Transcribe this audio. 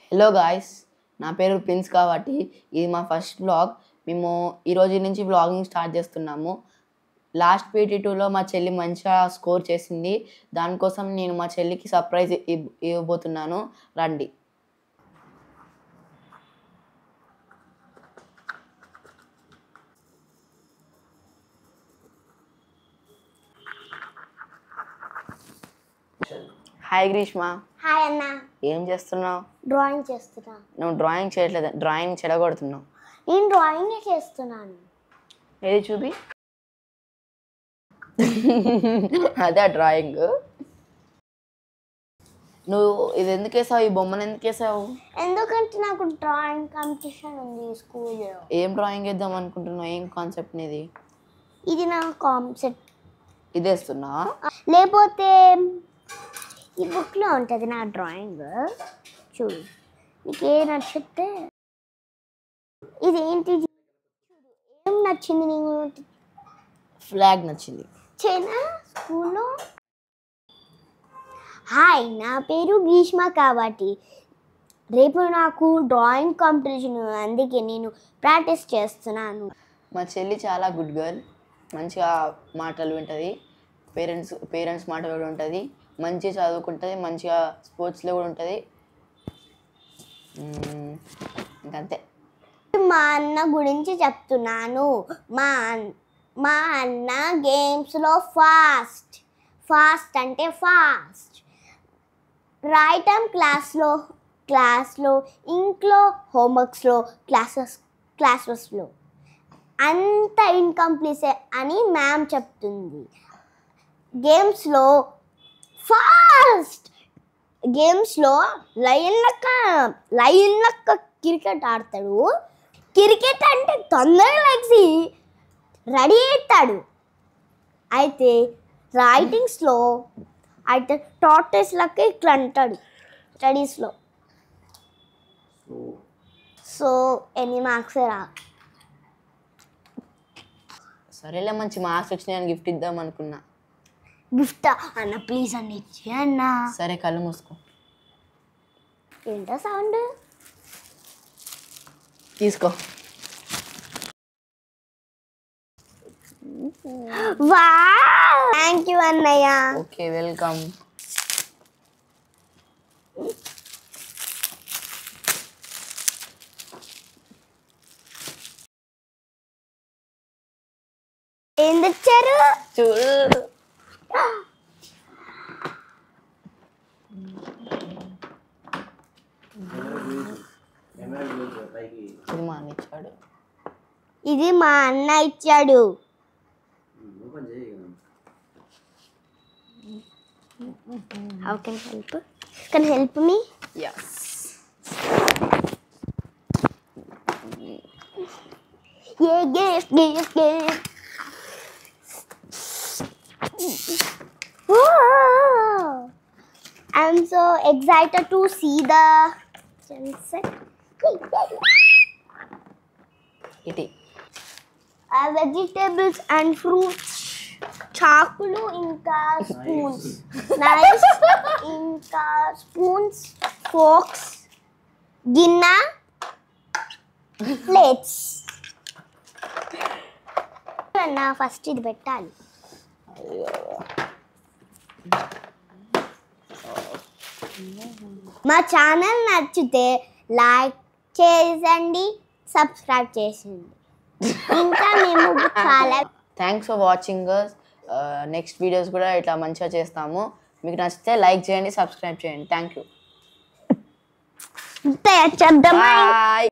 Hello guys నా పేరు prince కాబట్టి ఇది మా ఫస్ట్ బ్లాగ్ మేము ఈ రోజు నుంచి బ్లాగింగ్ స్టార్ట్ చేస్తున్నాము లాస్ట్ పీటీ టూలో మా చెల్లి మంచిగా స్కోర్ చేసింది దానికోసం నేను మా చెల్లికి సర్ప్రైజ్ ఇవ్- ఇవ్వబోతున్నాను రండి హాయ్ గ్రీష్మ హాయ్ అన్న ఏం చేస్తున్నావు డ్రాయింగ్ చేస్తున్నా నువ్వు డ్రాయింగ్ చేయట్లేదు డ్రాయింగ్ చెడగొడుతున్నావు నేను డ్రాయింగ్ చేస్తున్నాను ఏది చూపి అదే డ్రాయింగ్ నువ్వు ఇది ఎందుకు వేసావు ఈ బొమ్మను ఎందుకు వేసావు ఎందుకంటే నాకు డ్రాయింగ్ కాంపిటీషన్ ఉంది స్కూల్లో ఏం డ్రాయింగ్ వేద్దాం అనుకుంటున్నావు ఏం కాన్సెప్ట్ నీది ఇది నా కాన్సెప్ట్ ఇది వేస్తున్నావా లేకపోతే ఈ బుక్లో ఉంటుంది నా డ్రాయింగ్ చూడు నీకు ఏ నచ్చితే ఇది ఏంటి చూడు. ఏం నచ్చింది నీకు ఫ్లాగ్ నచ్చింది చేనా స్కూల్లో హాయ్ నా పేరు గ్రీష్మ కాబట్టి రేపు నాకు డ్రాయింగ్ కాంపిటీషన్ ఉంది. అందుకే నేను ప్రాక్టీస్ చేస్తున్నాను మా చెల్లి చాలా గుడ్ గర్ల్ మంచిగా మాటలు వింటుంది పేరెంట్స్ పేరెంట్స్ మాట కూడా ఉంటుంది మంచిగా చదువుకుంటుంది మంచిగా స్పోర్ట్స్లో కూడా ఉంటుంది మ్మ్, ఇంకంతే మా అన్న గురించి చెప్తున్నాను మా అన్- మా అన్న గేమ్స్లో ఫాస్ట్ ఫాస్ట్ అంటే ఫాస్ట్ రైట్ టైం క్లాస్లో క్లాస్లో ఇంట్లో హోంవర్క్స్లో క్లాసెస్ క్లాసెస్లో అంత ఇన్కంప్లీట్ అని మ్యామ్ చెప్తుంది గేమ్స్లో ఫాస్ట్ గేమ్స్లో లైన్ లెక్క లైన్ లెక్క క్రికెట్ ఆడతాడు క్రికెట్ అంటే తొందరగా లెగ్సి రెడీ అవుతాడు అయితే రైటింగ్స్లో అయితే టార్టెస్ లెక్క ఇట్లా అంటాడు స్టడీస్లో సో ఎన్ని మార్క్స్ రా సరేలే మంచి మార్క్స్ వచ్చినాయని గిఫ్ట్ ఇద్దాం అనుకున్నా గిఫ్ట్ అన్న ప్లీజ్ అన్న ఇచ్చే అన్న సరే కళ్ళు మూసుకో ఏంటో సౌండ్ తీసుకో వా థ్యాంక్ యూ అన్నయ్య ఓకే వెల్కమ్ ఏం తెచ్చారు చూడు ఇది మా అన్న ఇచ్చాడు ఇది మా అన్న ఇచ్చాడు how can help can help me yes a gift gift gift I'm so excited to see the sunset. ఇది Uh, vegetables and fruits. చాకులు ఇంకా స్పూన్స్ నైస్ ఇంకా స్పూన్స్ ఫోక్స్ గిన్నె ప్లేట్స్ అన్న ఫస్ట్ ఇది పెట్టాలి మా ఛానల్ నచ్చితే లైక్ చేయండి సబ్స్క్రైబ్ చేసేయండి ఇంకా మేము చాలా thanks for watching next videos కూడా ఇట్లా మంచిగా చేస్తాము మీకు నచ్చితే లైక్ చేయండి సబ్స్క్రైబ్ చేయండి థ్యాంక్ యూ తయారు చేద్దామా బాయ్